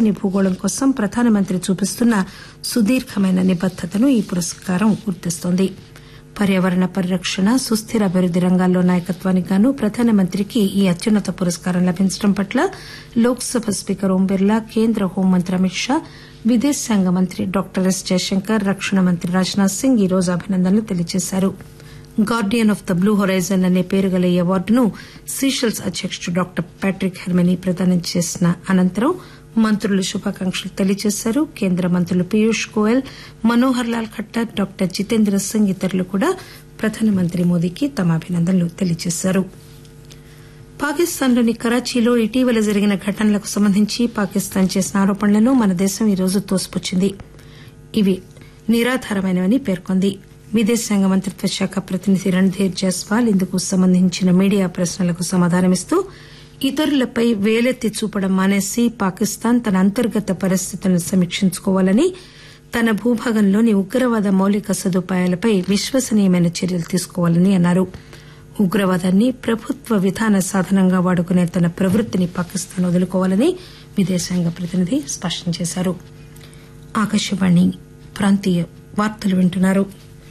పచ్చని భూగోళం కోసం ప్రధానమంత్రి చూపిస్తున్న సుదీర్ఘమైన నిబద్దతను ఈ పురస్కారం గుర్తిస్తోంది పర్యావరణ పరిరక్షణ సుస్థిర అభివృద్ది రంగాల్లో నాయకత్వానికి గాను ప్రధానమంత్రికి ఈ అత్యున్నత పురస్కారం లభించడం పట్ల లోక్ సభ స్పీకర్ ఓం బిర్లా కేంద్ర హోంమంత్రి అమిత్ షా విదేశాంగ మంత్రి డాక్టర్ ఎస్ జయశంకర్ రక్షణ మంత్రి రాజ్నాథ్ సింగ్ ఈ రోజు అభినందనలు తెలియజేశారు Guardian of the Blue Horizon అనే పేరు గల ఈ అవార్డును సీషెల్స్ అధ్యకుడు డాక్టర్ ప్యాట్రిక్ హెర్మనీ ప్రదానం చేసిన అనంతరం మంత్రులు శుభాకాంక్షలు తెలియజేశారు కేంద్ర మంత్రులు పీయూష్ గోయల్ మనోహర్ లాల్ ఖట్టర్ డాక్టర్ జితేంద్ర సింగ్ ఇతరులు కూడా ప్రధానమంత్రి మోదీకి తమ అభినందనలు తెలియజేశారు పాకిస్తాన్లోని కరాచీలో ఇటీవల జరిగిన ఘటనలకు సంబంధించి పాకిస్తాన్ చేసిన ఆరోపణలను మన దేశం ఈరోజు తోసిపుచ్చింది ఇవి నిరాధారమైనవని పేర్కొంది విదేశాంగ మంత్రిత్వ శాఖ ప్రతినిధి రణ్ధీర్ జైస్వాల్ ఇందుకు సంబంధించిన మీడియా ప్రశ్నలకు సమాధానమిస్తూ ఇతరులపై వేలెత్తి చూపడం మానేసి పాకిస్తాన్ తన అంతర్గత పరిస్థితులను సమీక్షించుకోవాలని తన భూభాగంలోని ఉగ్రవాద మౌలిక సదుపాయాలపై విశ్వసనీయమైన చర్యలు తీసుకోవాలని అన్నారు ఉగ్రవాదాన్ని ప్రభుత్వ విధాన సాధనంగా వాడుకునే తన ప్రవృత్తిని పాకిస్తాన్ వదులుకోవాలని విదేశాంగ ప్రతినిధి స్పష్టం చేశారు ఆకాశవాణి ప్రాంతీయ వార్తలు వింటున్నారు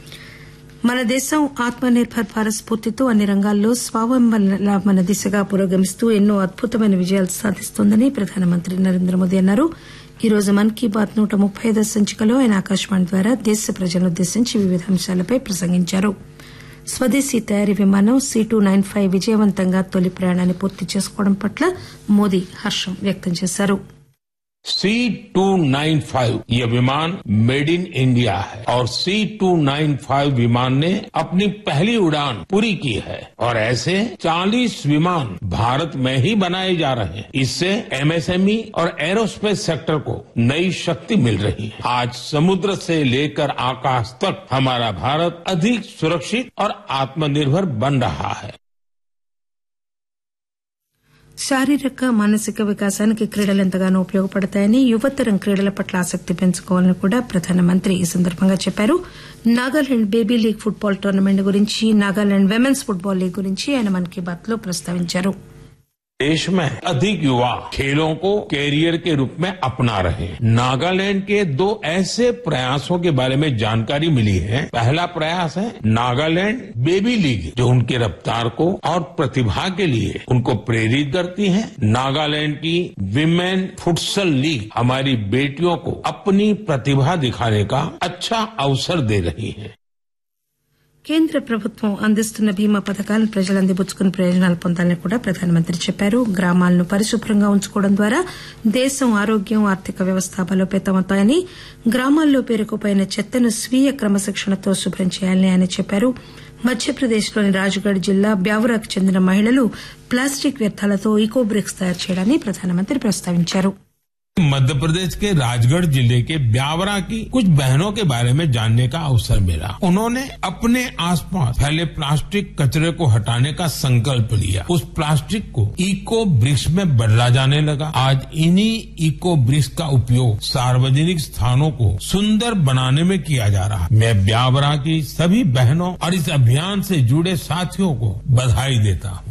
మన దేశం ఆత్మ నిర్బర్ భారత్ స్ఫూర్తితో అన్ని రంగాల్లో స్వావలంబన దిశగా పురోగమిస్తూ ఎన్నో అద్భుతమైన విజయాలు సాధిస్తోందని ప్రధానమంత్రి నరేంద్ర మోదీ అన్నారు ఈ రోజు మన్ కీ బాత్ నూట ముప్పై ఐదో సంచికలో ఆయన ఆకాశవాణి ద్వారా దేశ ప్రజలను ఉద్దేశించి వివిధ అంశాలపై ప్రసంగించారు స్వదేశీ తయారీ విమానం సి టూ నైన్ ఫైవ్ విజయవంతంగా తొలి ప్రయాణాన్ని పూర్తి చేసుకోవడం పట్ల మోదీ హర్షం వ్యక్తం చేశారు सी टू नाइन फाइव ये विमान मेड इन इंडिया है और सी टू नाइन फाइव विमान ने अपनी पहली उड़ान पूरी की है और ऐसे 40 विमान भारत में ही बनाए जा रहे हैं इससे एमएसएमई और एरोस्पेस सेक्टर को नई शक्ति मिल रही है आज समुद्र से लेकर आकाश तक हमारा भारत अधिक सुरक्षित और आत्मनिर्भर बन रहा है శారీరక మానసిక వికాసానికి క్రీడలు ఎంతగానో ఉపయోగపడతాయని యువతరం క్రీడల పట్ల ఆసక్తి పెంచుకోవాలని కూడా ప్రధానమంత్రి ఈ సందర్భంగా చెప్పారు Nagaland baby league football tournament గురించి నాగాలాండ్ విమెన్స్ ఫుట్బాల్ లీగ్ గురించి ఆయన మన్ కీ బాత్ లో ప్రస్తావించారు देश में अधिक युवा खेलों को कैरियर के रूप में अपना रहे हैं नागालैंड के दो ऐसे प्रयासों के बारे में जानकारी मिली है पहला प्रयास है नागालैंड बेबी लीग जो उनकी रफ्तार को और प्रतिभा के लिए उनको प्रेरित करती है नागालैंड की विमेन फुटसल लीग हमारी बेटियों को अपनी प्रतिभा दिखाने का अच्छा अवसर दे रही है కేంద్ర ప్రభుత్వం అందిస్తున్న బీమా పథకాలను ప్రజలు అందిపుచ్చుకుని ప్రయోజనాలు పొందాలని కూడా ప్రధానమంత్రి చెప్పారు గ్రామాలను పరిశుభ్రంగా ఉంచుకోవడం ద్వారా దేశం ఆరోగ్యం ఆర్థిక వ్యవస్థ బలోపేతమవుతాయని గ్రామాల్లో పేరుకుపోయిన చెత్తను స్వీయ క్రమశిక్షణతో శుభ్రం చేయాలని ఆయన చెప్పారు మధ్యప్రదేశ్లోని రాజ్గఢ్ జిల్లా బ్యావరాకు చెందిన మహిళలు ప్లాస్టిక్ వ్యర్థాలతో ఈకో బ్రిక్స్ తయారు చేయడాన్ని ప్రధానమంత్రి ప్రస్తావించారు मध्य प्रदेश के राजगढ़ जिले के ब्यावरा की कुछ बहनों के बारे में जानने का अवसर मिला उन्होंने अपने आसपास फैले प्लास्टिक कचरे को हटाने का संकल्प लिया उस प्लास्टिक को इको ब्रिक्स में बदला जाने लगा आज इन्हीं इको ब्रिक्स का उपयोग सार्वजनिक स्थानों को सुंदर बनाने में किया जा रहा है मैं ब्यावरा की सभी बहनों और इस अभियान से जुड़े साथियों को बधाई देता हूँ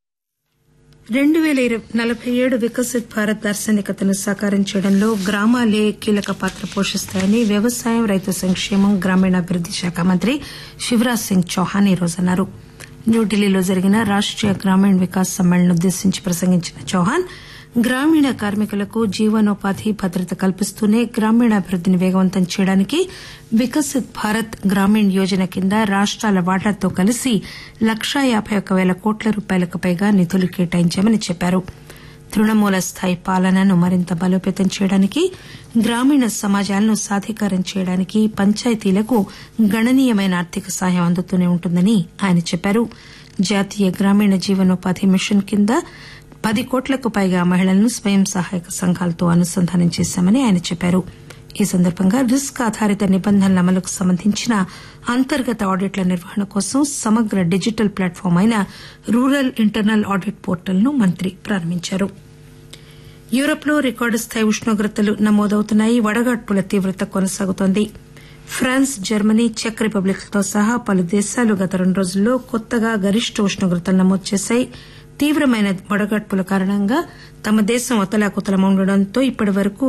రెండు పేల నలభై ఏడు వికసిత్ భారత్ దార్శనికతను సాకారం చేయడంలో గ్రామాలే కీలక పాత్ర పోషిస్తాయని వ్యవసాయం రైతు సంక్షేమం గ్రామీణాభివృద్ది శాఖ మంత్రి శివరాజ్ సింగ్ చౌహాన్ ఈరోజు అన్నారు న్యూఢిల్లీలో జరిగిన రాష్టీయ గ్రామీణ వికాస్ సమ్మేళనం ఉద్దేశించి ప్రసంగించిన చౌహాన్ గ్రామీణ కార్మికులకు జీవనోపాధి భద్రత కల్పిస్తూనే గ్రామీణాభివృద్దిని వేగవంతం చేయడానికి వికసిత్ భారత్ గ్రామీణ్ యోజన కింద రాష్టాల వాటాతో కలిసి లక్షా యాబై ఒక్క పేల కోట్ల రూపాయలకు పైగా నిధులు కేటాయించామని చెప్పారు తృణమూల స్థాయి పాలనను మరింత బలోపేతం చేయడానికి గ్రామీణ సమాజాలను సాధికారం చేయడానికి పంచాయతీలకు గణనీయమైన ఆర్థిక సహాయం అందుతూనే ఉంటుందని ఆయన చెప్పారు జాతీయ గ్రామీణ జీవనోపాధి మిషన్ కింద పది కోట్లకు పైగా మహిళలను స్వయం సహాయక సంఘాలతో అనుసంధానం చేశామని ఆయన చెప్పారు ఈ సందర్భంగా రిస్క్ ఆధారిత నిబంధనల అమలుకు సంబంధించిన అంతర్గత ఆడిట్ల నిర్వహణ కోసం సమగ్ర డిజిటల్ ప్లాట్ఫామ్ అయిన రూరల్ ఇంటర్నల్ ఆడిట్ పోర్టల్ ను మంత్రి ప్రారంభించారు యూరప్ లో రికార్డు స్థాయి ఉష్ణోగ్రతలు నమోదవుతున్నాయి వడగాడ్పుల తీవ్రత కొనసాగుతోంది ఫ్రాన్స్ జర్మనీ చెక్ రిపబ్లిక్ తో సహా పలు దేశాలు గత రెండు రోజుల్లో కొత్తగా గరిష్ట ఉష్ణోగ్రతలు నమోదు చేశాయి తీవ్రమైన వడగాడ్పుల కారణంగా తమ దేశం అతలాకుతలమవడంతో ఇప్పటి వరకు